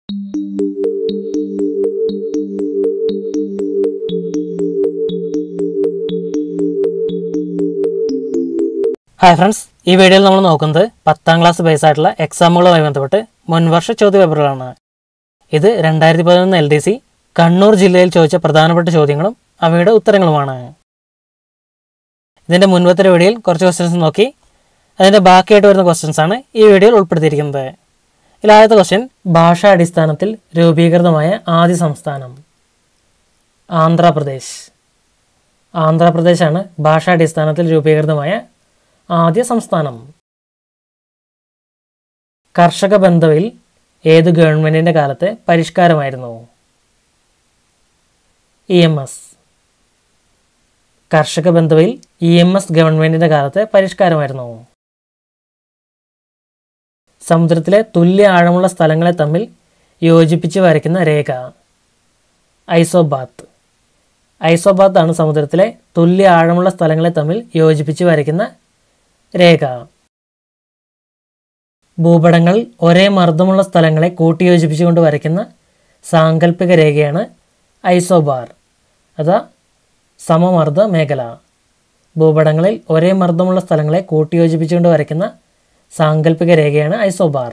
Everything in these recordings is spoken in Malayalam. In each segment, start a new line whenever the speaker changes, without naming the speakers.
ഹായ് ഫ്രണ്ട്സ് ഈ വീഡിയോയിൽ നമ്മൾ നോക്കുന്നത് പത്താം ക്ലാസ് ബേസ് ആയിട്ടുള്ള എക്സാമുകളുമായി ബന്ധപ്പെട്ട് മുൻവർഷ ചോദ്യപേപ്പറുകളാണ് ഇത് രണ്ടായിരത്തി പതിനൊന്ന് എൽ ഡി സി കണ്ണൂർ ജില്ലയിൽ ചോദിച്ച പ്രധാനപ്പെട്ട ചോദ്യങ്ങളും അവയുടെ ഉത്തരങ്ങളുമാണ് ഇതിൻ്റെ മുൻപത്തെ വീഡിയോയിൽ കുറച്ച് ക്വസ്റ്റ്യൻസ് നോക്കി അതിൻ്റെ ബാക്കിയായിട്ട് വരുന്ന ക്വസ്റ്റ്യൻസ് ആണ് ഈ വീഡിയോയിൽ ഉൾപ്പെടുത്തിയിരിക്കുന്നത് ഇതിൽ ആദ്യത്തെ ക്വസ്റ്റ്യൻ ഭാഷാ അടിസ്ഥാനത്തിൽ രൂപീകൃതമായ ആദ്യ സംസ്ഥാനം ആന്ധ്രാപ്രദേശ് ആന്ധ്രാപ്രദേശാണ് ഭാഷാടിസ്ഥാനത്തിൽ രൂപീകൃതമായ ആദ്യ സംസ്ഥാനം കർഷക ബന്ധവിൽ ഏത് ഗവൺമെന്റിന്റെ കാലത്തെ പരിഷ്കാരമായിരുന്നു ഇ എം എസ് കർഷക ബന്ധവിൽ ഇ എം എസ് ഗവൺമെന്റിന്റെ കാലത്തെ പരിഷ്കാരമായിരുന്നു സമുദ്രത്തിലെ തുല്യ ആഴമുള്ള സ്ഥലങ്ങളെ തമ്മിൽ യോജിപ്പിച്ച് വരയ്ക്കുന്ന രേഖ ഐസോബാത്ത് ഐസോബാത്ത് ആണ് സമുദ്രത്തിലെ തുല്യ ആഴമുള്ള സ്ഥലങ്ങളെ തമ്മിൽ യോജിപ്പിച്ച് വരയ്ക്കുന്ന രേഖ ഭൂപടങ്ങൾ ഒരേ മർദ്ദമുള്ള സ്ഥലങ്ങളെ കൂട്ടിയോജിപ്പിച്ചുകൊണ്ട് വരയ്ക്കുന്ന സാങ്കല്പിക രേഖയാണ് ഐസോബാർ അതാ സമമർദ്ദ മേഖല ഭൂപടങ്ങളിൽ ഒരേ മർദ്ദമുള്ള സ്ഥലങ്ങളെ കൂട്ടിയോജിപ്പിച്ചുകൊണ്ട് വരയ്ക്കുന്ന സാങ്കല്പിക രേഖയാണ് ഐസോബാർ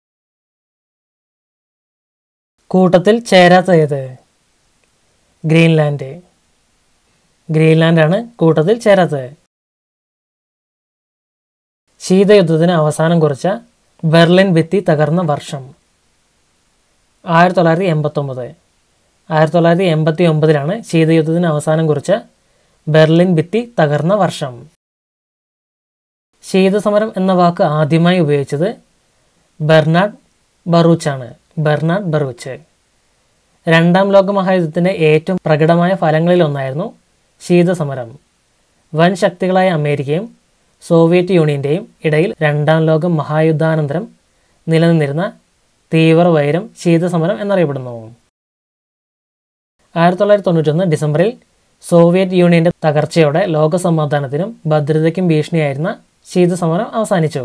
കൂട്ടത്തിൽ ചേരാത്ത ഏത് ഗ്രീൻലാൻഡ് ഗ്രീൻലാൻഡാണ് കൂട്ടത്തിൽ ചേരാത്തത് ശീതയുദ്ധത്തിന് അവസാനം കുറിച്ച ബെർലിൻ ഭിത്തി തകർന്ന വർഷം ആയിരത്തി തൊള്ളായിരത്തി എൺപത്തൊമ്പത് ആയിരത്തി തൊള്ളായിരത്തി എൺപത്തി ഒമ്പതിലാണ് ശീതയുദ്ധത്തിന് അവസാനം കുറിച്ച ബെർലിൻ ഭിത്തി തകർന്ന വർഷം ശീതസമരം എന്ന വാക്ക് ആദ്യമായി ഉപയോഗിച്ചത് ബെർണാഡ് ബറൂച്ചാണ് ബെർണാഡ് ബറൂച്ച് രണ്ടാം ലോക മഹായുദ്ധത്തിൻ്റെ ഏറ്റവും പ്രകടമായ ഫലങ്ങളിലൊന്നായിരുന്നു ശീതസമരം വൻ ശക്തികളായ അമേരിക്കയും സോവിയറ്റ് യൂണിയൻ്റെയും ഇടയിൽ രണ്ടാം ലോക മഹായുദ്ധാനന്തരം നിലനിന്നിരുന്ന തീവ്ര വൈരം ശീതസമരം എന്നറിയപ്പെടുന്നു ആയിരത്തി തൊള്ളായിരത്തി തൊണ്ണൂറ്റൊന്ന് ഡിസംബറിൽ സോവിയറ്റ് യൂണിയന്റെ തകർച്ചയോടെ ലോക സമാധാനത്തിനും ഭദ്രതയ്ക്കും ഭീഷണിയായിരുന്ന ശീതസമരം അവസാനിച്ചു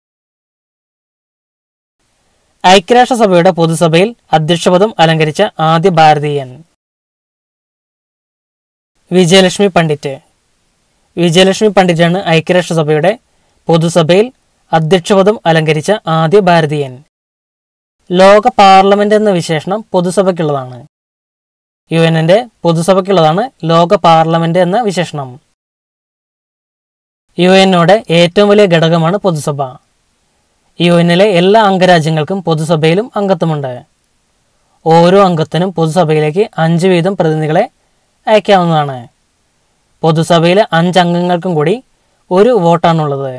ഐക്യരാഷ്ട്രസഭയുടെ പൊതുസഭയിൽ അധ്യക്ഷപദം അലങ്കരിച്ച ആദ്യ ഭാരതീയൻ വിജയലക്ഷ്മി പണ്ഡിറ്റ് വിജയലക്ഷ്മി പണ്ഡിറ്റാണ് ഐക്യരാഷ്ട്രസഭയുടെ പൊതുസഭയിൽ അധ്യക്ഷപദം അലങ്കരിച്ച ആദ്യ ഭാരതീയൻ ലോക പാർലമെന്റ് എന്ന വിശേഷണം പൊതുസഭയ്ക്കുള്ളതാണ് യു എന്നിന്റെ പൊതുസഭയ്ക്കുള്ളതാണ് ലോക പാർലമെന്റ് എന്ന വിശേഷണം യു എന്നോടെ ഏറ്റവും വലിയ ഘടകമാണ് പൊതുസഭ യു എന്നിലെ എല്ലാ അംഗരാജ്യങ്ങൾക്കും പൊതുസഭയിലും അംഗത്വമുണ്ട് ഓരോ അംഗത്തിനും പൊതുസഭയിലേക്ക് അഞ്ച് വീതം പ്രതിനിധികളെ അയക്കാവുന്നതാണ് പൊതുസഭയിലെ അഞ്ച് അംഗങ്ങൾക്കും കൂടി ഒരു വോട്ടാണുള്ളത്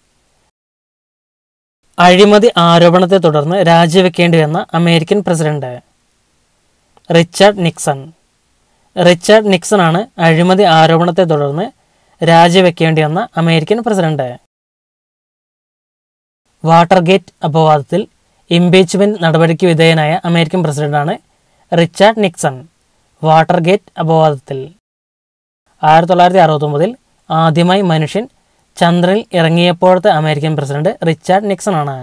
അഴിമതി ആരോപണത്തെ തുടർന്ന് രാജിവെക്കേണ്ടി വന്ന American president Richard Nixon Richard Nixon ആണ് അഴിമതി ആരോപണത്തെ തുടർന്ന് രാജിവെക്കേണ്ടി വന്ന അമേരിക്കൻ പ്രസിഡന്റ് വാട്ടർഗേറ്റ് അപവാദത്തിൽ ഇംപീച്ച്മെന്റ് നടപടിക്ക് വിധേയനായ അമേരിക്കൻ പ്രസിഡന്റാണ് റിച്ചാർഡ് നിക്സൺ വാട്ടർഗേറ്റ് അപവാദത്തിൽ ആയിരത്തി തൊള്ളായിരത്തി അറുപത്തൊമ്പതിൽ ആദ്യമായി മനുഷ്യൻ ചന്ദ്രനിൽ ഇറങ്ങിയപ്പോഴത്തെ അമേരിക്കൻ പ്രസിഡന്റ് റിച്ചാർഡ് നിക്സൺ ആണ്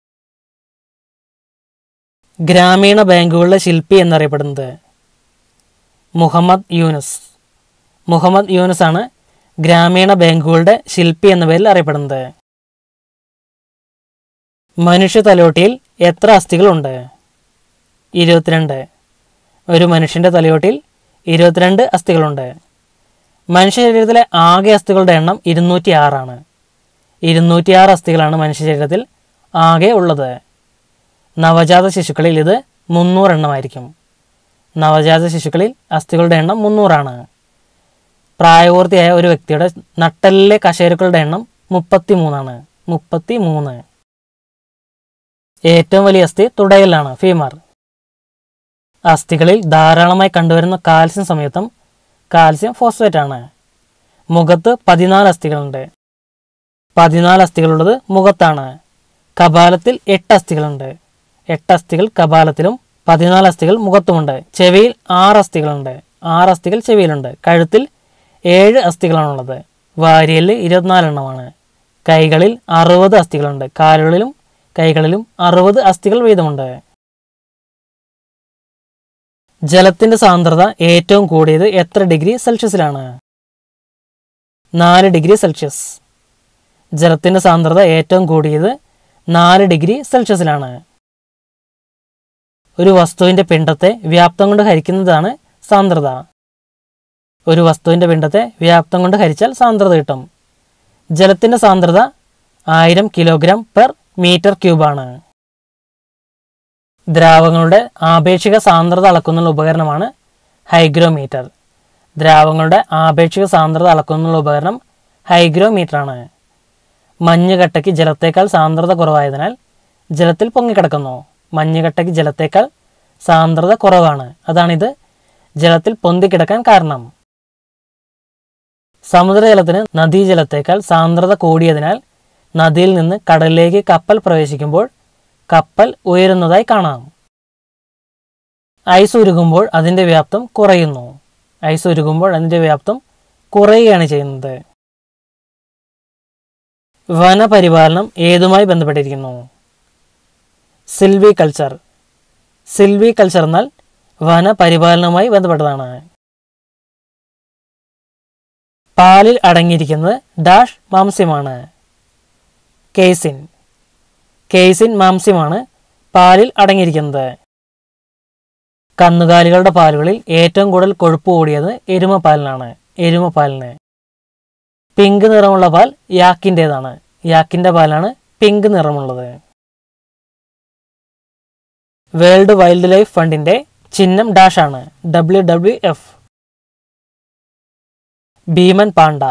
ഗ്രാമീണ ബാങ്കുകളുടെ ശില്പി എന്നറിയപ്പെടുന്നത് മുഹമ്മദ് യൂനുസ് മുഹമ്മദ് യൂനുസ് ആണ് ഗ്രാമീണ ബാങ്കുകളുടെ ശില്പി എന്ന പേരിൽ അറിയപ്പെടുന്നത് മനുഷ്യ തലയോട്ടിയിൽ എത്ര അസ്ഥികളുണ്ട് ഇരുപത്തിരണ്ട് ഒരു മനുഷ്യൻ്റെ തലയോട്ടിയിൽ ഇരുപത്തിരണ്ട് അസ്ഥികളുണ്ട് മനുഷ്യ ശരീരത്തിലെ ആകെ അസ്ഥികളുടെ എണ്ണം ഇരുന്നൂറ്റി ആറാണ് ഇരുന്നൂറ്റിയാറ് അസ്ഥികളാണ് മനുഷ്യ ശരീരത്തിൽ ആകെ ഉള്ളത് നവജാത ശിശുക്കളിൽ ഇത് മുന്നൂറെണ്ണമായിരിക്കും നവജാത ശിശുക്കളിൽ അസ്ഥികളുടെ എണ്ണം മുന്നൂറാണ് പ്രായപൂർത്തിയായ ഒരു വ്യക്തിയുടെ നട്ടലിലെ കശേരുക്കളുടെ എണ്ണം മുപ്പത്തി മൂന്നാണ് മുപ്പത്തി മൂന്ന് ഏറ്റവും വലിയ അസ്ഥി തുടയലാണ് ഫീമർ അസ്ഥികളിൽ ധാരാളമായി കണ്ടുവരുന്ന കാൽസ്യം സംയുക്തം കാൽസ്യം ഫോസ്ഫേറ്റ് ആണ് മുഖത്ത് പതിനാല് അസ്ഥികളുണ്ട് പതിനാല് അസ്ഥികളുള്ളത് മുഖത്താണ് കപാലത്തിൽ എട്ട് അസ്ഥികളുണ്ട് എട്ട് അസ്ഥികൾ കപാലത്തിലും പതിനാല് അസ്ഥികൾ മുഖത്തുമുണ്ട് ചെവിയിൽ ആറ് അസ്ഥികളുണ്ട് ആറ് അസ്ഥികൾ ചെവിയിലുണ്ട് കഴുത്തിൽ ഏഴ് അസ്ഥികളാണുള്ളത് വാരിയലിൽ ഇരുപത്തിനാലെണ്ണമാണ് കൈകളിൽ അറുപത് അസ്ഥികളുണ്ട് കാലുകളിലും കൈകളിലും അറുപത് അസ്ഥികൾ വീതമുണ്ട് ജലത്തിന്റെ സാന്ദ്രത ഏറ്റവും കൂടിയത് എത്ര ഡിഗ്രി സെൽഷ്യസിലാണ് നാല് ഡിഗ്രി സെൽഷ്യസ് ജലത്തിന്റെ സാന്ദ്രത ഏറ്റവും കൂടിയത് നാല് ഡിഗ്രി സെൽഷ്യസിലാണ് ഒരു വസ്തുവിന്റെ പിണ്ഡത്തെ വ്യാപ്തം കൊണ്ട് ഹരിക്കുന്നതാണ് സാന്ദ്രത ഒരു വസ്തുവിന്റെ പിണ്ഡത്തെ വ്യാപ്തം കൊണ്ട് ഹരിച്ചാൽ സാന്ദ്രത കിട്ടും ജലത്തിന്റെ സാന്ദ്രത ആയിരം കിലോഗ്രാം പെർ മീറ്റർ ക്യൂബാണ് ദ്രാവകങ്ങളുടെ ആപേക്ഷിക സാന്ദ്രത അളക്കുന്ന ഉപകരണമാണ് ഹൈഗ്രോമീറ്റർ ദ്രാവകങ്ങളുടെ ആപേക്ഷിക സാന്ദ്രത അളക്കുന്ന ഉപകരണം ഹൈഗ്രോമീറ്റർ ആണ് മഞ്ഞുകട്ടയ്ക്ക് ജലത്തേക്കാൾ സാന്ദ്രത കുറവായതിനാൽ ജലത്തിൽ പൊങ്ങിക്കിടക്കുന്നു മഞ്ഞുകട്ടയ്ക്ക് ജലത്തേക്കാൾ സാന്ദ്രത കുറവാണ് അതാണിത് ജലത്തിൽ പൊന്തിക്കിടക്കാൻ കാരണം സമുദ്രജലത്തിന് നദീജലത്തേക്കാൾ സാന്ദ്രത കൂടിയതിനാൽ നദിയിൽ നിന്ന് കടലിലേക്ക് കപ്പൽ പ്രവേശിക്കുമ്പോൾ കപ്പൽ ഉയരുന്നതായി കാണാം ഐസ് ഉരുകുമ്പോൾ അതിന്റെ വ്യാപ്തം കുറയുന്നു ഐസ് ഉരുകുമ്പോൾ അതിന്റെ വ്യാപ്തം കുറയുകയാണ് ചെയ്യുന്നത് വനപരിപാലനം ഏതുമായി ബന്ധപ്പെട്ടിരിക്കുന്നു സിൽവി കൾച്ചർ സിൽവി കൾച്ചർ എന്നാൽ വനപരിപാലനവുമായി ബന്ധപ്പെട്ടതാണ് പാലിൽ അടങ്ങിയിരിക്കുന്നത് ഡാഷ് മാംസ്യമാണ് കേസിൻ കേസിൻ മാംസ്യമാണ് പാലിൽ അടങ്ങിയിരിക്കുന്നത് കന്നുകാലികളുടെ പാലുകളിൽ ഏറ്റവും കൂടുതൽ കൊഴുപ്പ് കൂടിയത് എരുമപ്പാലിനാണ് എരുമപ്പാലിന് പിങ്ക് നിറമുള്ള പാൽ യാക്കിൻ്റെതാണ് യാക്കിൻ്റെ പാലാണ് പിങ്ക് നിറമുള്ളത് വേൾഡ് വൈൽഡ് ലൈഫ് ഫണ്ടിന്റെ ചിഹ്നം ഡാഷ് ആണ് ഡബ്ല്യു ഡബ്ല്യു എഫ് ഭീമൻ പാണ്ട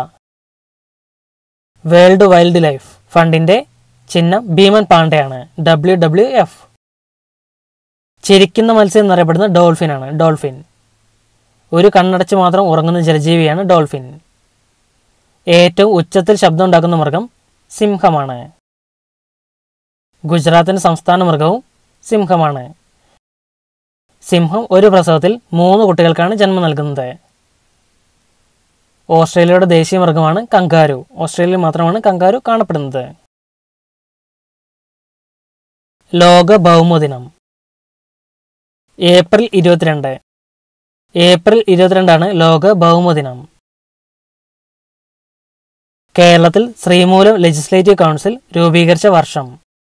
വേൾഡ് വൈൽഡ് ലൈഫ് ഫണ്ടിന്റെ ചിഹ്നം ഭീമൻ പാണ്ടയാണ് ഡബ്ല്യു ഡബ്ല്യു എഫ് ചിരിക്കുന്ന മത്സ്യം എന്നറിയപ്പെടുന്ന ഡോൾഫിൻ ആണ് ഡോൾഫിൻ ഒരു കണ്ണടച്ച് മാത്രം ഉറങ്ങുന്ന ജലജീവിയാണ് ഡോൾഫിൻ ഏറ്റവും ഉച്ചത്തിൽ ശബ്ദം ഉണ്ടാക്കുന്ന മൃഗം സിംഹമാണ് ഗുജറാത്തിന്റെ സംസ്ഥാന മൃഗവും സിംഹമാണ് സിംഹം ഒരു പ്രസവത്തിൽ മൂന്ന് കുട്ടികൾക്കാണ് ജന്മം നൽകുന്നത് ഓസ്ട്രേലിയയുടെ ദേശീയ മൃഗമാണ് കങ്കാരു ഓസ്ട്രേലിയയിൽ മാത്രമാണ് കങ്കാരു കാണപ്പെടുന്നത് ലോക ഭൗമദിനം ഏപ്രിൽ ഇരുപത്തിരണ്ട് ഏപ്രിൽ ഇരുപത്തിരണ്ടാണ് ലോക ഭൗമദിനം കേരളത്തിൽ ശ്രീമൂലം ലെജിസ്ലേറ്റീവ് കൗൺസിൽ രൂപീകരിച്ച വർഷം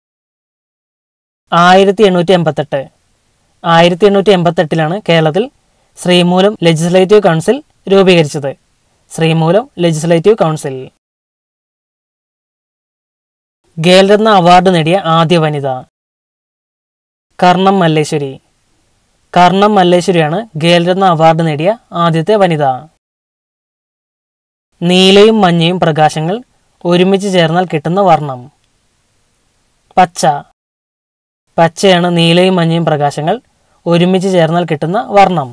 ആയിരത്തി എണ്ണൂറ്റി എൺപത്തെട്ട് ആയിരത്തി എണ്ണൂറ്റി എൺപത്തെട്ടിലാണ് കേരളത്തിൽ ശ്രീമൂലം ലെജിസ്ലേറ്റീവ് കൗൺസിൽ രൂപീകരിച്ചത് Sreemoolam legislative council Khel Ratna award നേടിയ ആദ്യ വനിത കർണം മല്ലേശ്വരി കർണം മല്ലേശ്വരിയാണ് ഖേൽരത്ന അവാർഡ് നേടിയ ആദ്യത്തെ വനിത നീലയും മഞ്ഞയും പ്രകാശങ്ങൾ ഒരുമിച്ച് ചേർന്നാൽ കിട്ടുന്ന വർണ്ണം പച്ച പച്ചയാണ് നീലയും മഞ്ഞയും പ്രകാശങ്ങൾ ഒരുമിച്ച് ചേർന്നാൽ കിട്ടുന്ന വർണ്ണം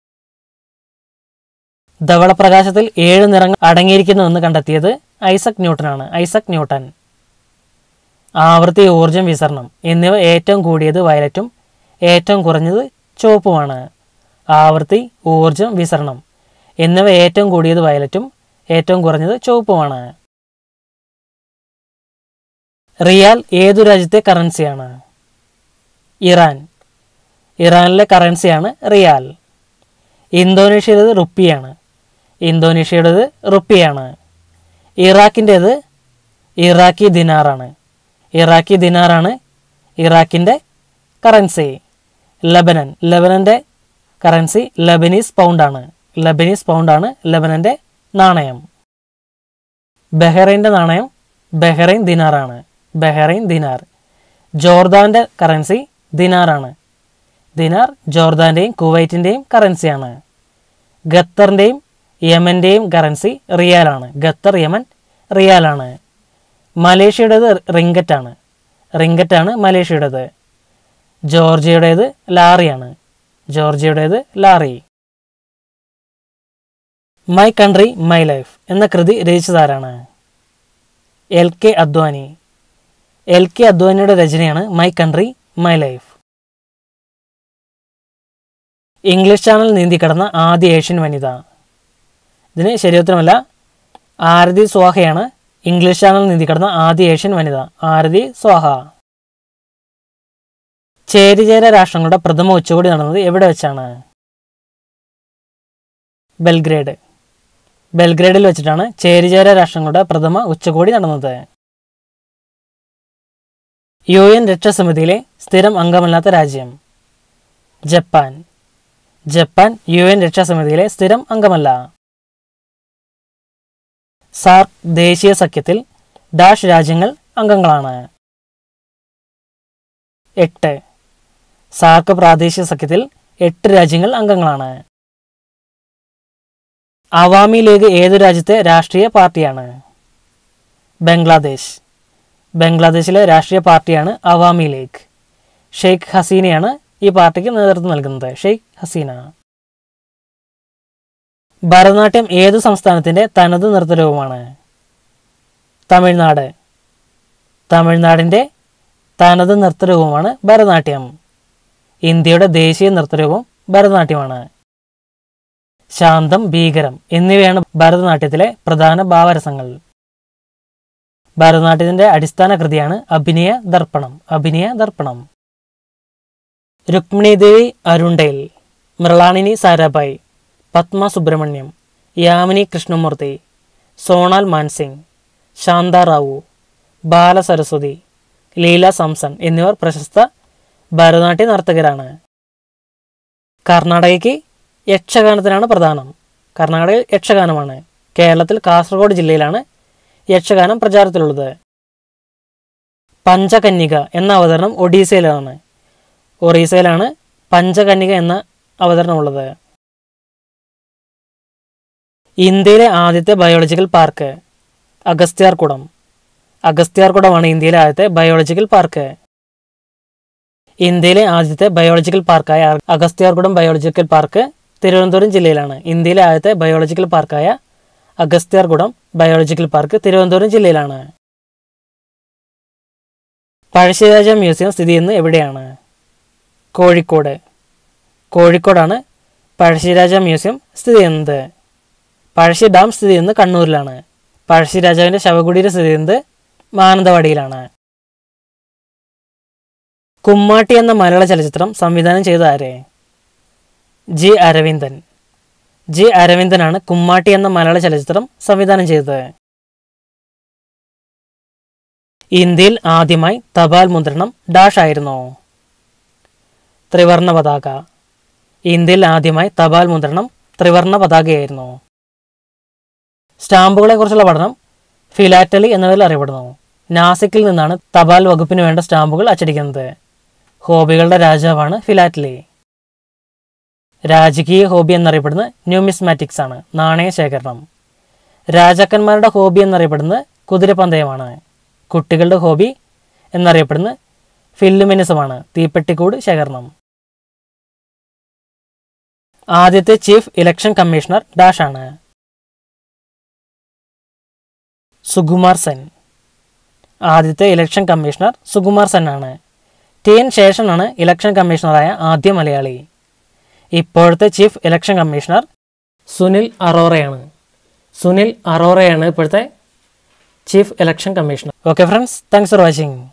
ധവളപ്രകാശത്തിൽ ഏഴ് നിറങ്ങൾ അടങ്ങിയിരിക്കുന്നുവെന്ന് കണ്ടെത്തിയത് ഐസക് ന്യൂട്ടനാണ് ഐസക് ന്യൂട്ടൻ ആവൃത്തി ഊർജം വിസരണം എന്നിവ ഏറ്റവും കൂടിയത് വയലറ്റും ഏറ്റവും കുറഞ്ഞത് ചുവപ്പുമാണ് ആവൃത്തി ഊർജം വിസരണം എന്നിവ ഏറ്റവും കൂടിയത് വയലറ്റും ഏറ്റവും കുറഞ്ഞത് ചുവപ്പുമാണ് റിയാൽ ഏതു രാജ്യത്തെ കറൻസിയാണ് ഇറാൻ ഇറാനിലെ കറൻസിയാണ് റിയാൽ ഇന്തോനേഷ്യയുടേത് റുപ്പിയാണ് ഇന്തോനേഷ്യയുടേത് റുപ്പിയാണ് ഇറാഖിൻ്റേത് ഇറാഖി ദിനാറാണ് ഇറാഖി ദിനാറാണ് ഇറാഖിൻ്റെ കറൻസി ലബനൻ ലബനൻ്റെ കറൻസി ലബനീസ് പൗണ്ടാണ് ലബനീസ് പൗണ്ടാണ് ലബനൻ്റെ നാണയം ബഹ്റൈൻ്റെ നാണയം ബഹ്റൈൻ ദിനാറാണ് ബഹ്റൈൻ ദിനാർ ജോർദാൻ്റെ കറൻസി ദിനാറാണ് ദിനാർ ജോർദാൻ്റെയും കുവൈറ്റിൻ്റെയും കറൻസിയാണ് ഖത്തറിൻ്റെയും യമൻ്റെയും കറൻസി റിയാലാണ് ഖത്തർ യമൻ റിയാലാണ് മലേഷ്യയുടേത് റിങ്കറ്റാണ് റിങ്കറ്റാണ് മലേഷ്യയുടേത് ജോർജിയയുടേത് ലാറിയാണ് ജോർജിയയുടേത് lari my country my life എന്ന കൃതി രചിച്ചതാരാണ് L K Advani L K അദ്വാനിയുടെ രചനയാണ് my country my life English channel നീന്തിക്കടന്ന ആദ്യ ഏഷ്യൻ വനിത ഇതിന് ശരിയുത്തരമല്ല ആരതി സ്വാഹയാണ് ഇംഗ്ലീഷ് ചാനൽ നീന്തിക്കടന്ന ആദ്യ ഏഷ്യൻ വനിത ആരതി സ്വാഹ ചേരിചേര രാഷ്ട്രങ്ങളുടെ പ്രഥമ ഉച്ചകോടി നടന്നത് എവിടെ വെച്ചാണ് ബെൽഗ്രേഡ് ബെൽഗ്രേഡിൽ വെച്ചിട്ടാണ് ചേരിചേര രാഷ്ട്രങ്ങളുടെ പ്രഥമ ഉച്ചകോടി നടന്നത് യു എൻ രക്ഷാസമിതിയിലെ സ്ഥിരം അംഗമല്ലാത്ത രാജ്യം ജപ്പാൻ ജപ്പാൻ യു എൻ രക്ഷാസമിതിയിലെ സ്ഥിരം അംഗമല്ല സാർക്ക് ദേശീയ സഖ്യത്തിൽ ഡാഷ് രാജ്യങ്ങൾ അംഗങ്ങളാണ് എട്ട് സാർക്ക് പ്രാദേശിക സഖ്യത്തിൽ എട്ട് രാജ്യങ്ങൾ അംഗങ്ങളാണ് അവാമി ലീഗ് ഏതു രാജ്യത്തെ രാഷ്ട്രീയ പാർട്ടിയാണ് ബംഗ്ലാദേശ് ബംഗ്ലാദേശിലെ രാഷ്ട്രീയ പാർട്ടിയാണ് അവാമി ലീഗ് ഷെയ്ഖ് ഹസീനയാണ് ഈ പാർട്ടിക്ക് നേതൃത്വം നൽകുന്നത് ഷെയ്ഖ് ഹസീന ഭരതനാട്യം ഏതു സംസ്ഥാനത്തിന്റെ തനത് നൃത്തരൂപമാണ് തമിഴ്നാട് തമിഴ്നാടിന്റെ തനത് നൃത്തരൂപമാണ് ഭരതനാട്യം ഇന്ത്യയുടെ ദേശീയ നൃത്തരൂപം ഭരതനാട്യമാണ് ശാന്തം ഭീകരം എന്നിവയാണ് ഭരതനാട്യത്തിലെ പ്രധാന ഭാവരസങ്ങൾ ഭരതനാട്യത്തിന്റെ അടിസ്ഥാന കൃതിയാണ് അഭിനയ ദർപ്പണം അഭിനയ ദർപ്പണം രുക്മിണിദേവി അരുണ്ടേൽ മൃളാണിനി സാരാഭായ് പത്മ സുബ്രഹ്മണ്യം യാമിനി കൃഷ്ണമൂർത്തി സോണാൽ മാൻസിംഗ് ശാന്ത റാവു ബാലസരസ്വതി ലീല സാംസൺ എന്നിവർ പ്രശസ്ത ഭരതനാട്യ നർത്തകരാണ് കർണാടകയ്ക്ക് യക്ഷഗാനത്തിനാണ് പ്രധാനം കർണാടകയിൽ യക്ഷഗാനമാണ് കേരളത്തിൽ കാസർഗോഡ് ജില്ലയിലാണ് യക്ഷഗാനം പ്രചാരത്തിലുള്ളത് പഞ്ചകന്യക എന്ന അവതരണം ഒഡീസയിലാണ് ഒറീസയിലാണ് പഞ്ചകന്യക എന്ന അവതരണമുള്ളത് ഇന്ത്യയിലെ ആദ്യത്തെ ബയോളജിക്കൽ പാർക്ക് അഗസ്ത്യാർകുടം അഗസ്ത്യാർകുടമാണ് ഇന്ത്യയിലെ ആദ്യത്തെ ബയോളജിക്കൽ പാർക്ക് ഇന്ത്യയിലെ ആദ്യത്തെ ബയോളജിക്കൽ പാർക്കായ അഗസ്ത്യാർകുടം ബയോളജിക്കൽ പാർക്ക് തിരുവനന്തപുരം ജില്ലയിലാണ് ഇന്ത്യയിലെ ആദ്യത്തെ ബയോളജിക്കൽ പാർക്കായ അഗസ്ത്യാർകുടം ബയോളജിക്കൽ പാർക്ക് തിരുവനന്തപുരം ജില്ലയിലാണ് പഴശ്ശിരാജ മ്യൂസിയം സ്ഥിതി ചെയ്യുന്നത് എവിടെയാണ് കോഴിക്കോട് കോഴിക്കോടാണ് പഴശ്ശിരാജ മ്യൂസിയം സ്ഥിതി ചെയ്യുന്നത് പഴശ്ശി ഡാം സ്ഥിതി ചെയ്യുന്നത് കണ്ണൂരിലാണ് പഴശ്ശി രാജാവിന്റെ ശവകുടീരം സ്ഥിതി ചെയ്യുന്നത് മാനന്തവാടിയിലാണ് കുമ്മാട്ടി എന്ന മലയാള ചലച്ചിത്രം സംവിധാനം ചെയ്ത ആരെ ജി അരവിന്ദൻ ജി അരവിന്ദനാണ് കുമ്മാട്ടി എന്ന മലയാള ചലച്ചിത്രം സംവിധാനം ചെയ്തത് ഇന്ത്യയിൽ ആദ്യമായി തപാൽ മുദ്രണം ഡാഷ് ആയിരുന്നു ത്രിവർണ പതാക ഇന്ത്യയിൽ ആദ്യമായി തപാൽ മുദ്രണം ത്രിവർണ പതാകയായിരുന്നു സ്റ്റാമ്പുകളെ കുറിച്ചുള്ള പഠനം ഫിലാറ്റലി എന്നതിൽ അറിയപ്പെടുന്നു നാസിക്കിൽ നിന്നാണ് തപാൽ വകുപ്പിന് വേണ്ട സ്റ്റാമ്പുകൾ അച്ചടിക്കുന്നത് ഹോബികളുടെ രാജാവാണ് ഫിലാറ്റലി രാജകീയ ഹോബി എന്നറിയപ്പെടുന്നത് ന്യൂമിസ്മാറ്റിക്സ് ആണ് നാണയ ശേഖരണം രാജാക്കന്മാരുടെ ഹോബി എന്നറിയപ്പെടുന്നത് കുതിരപ്പന്തയമാണ് കുട്ടികളുടെ ഹോബി എന്നറിയപ്പെടുന്നത് ഫില്ലുമിനിസമാണ് തീപ്പെട്ടിക്കൂട് ശേഖരണം ആദ്യത്തെ ചീഫ് ഇലക്ഷൻ കമ്മീഷണർ ഡാഷ് ആണ് സുകുമാർ സെൻ ആദ്യത്തെ ഇലക്ഷൻ കമ്മീഷണർ സുകുമാർ സെൻ ആണ് ടി എൻ ശേഷനാണ് ഇലക്ഷൻ കമ്മീഷണറായ ആദ്യ മലയാളി ഇപ്പോഴത്തെ ചീഫ് ഇലക്ഷൻ കമ്മീഷണർ സുനിൽ അറോറയാണ് സുനിൽ അറോറയാണ് ഇപ്പോഴത്തെ chief election commissioner okay friends thanks for watching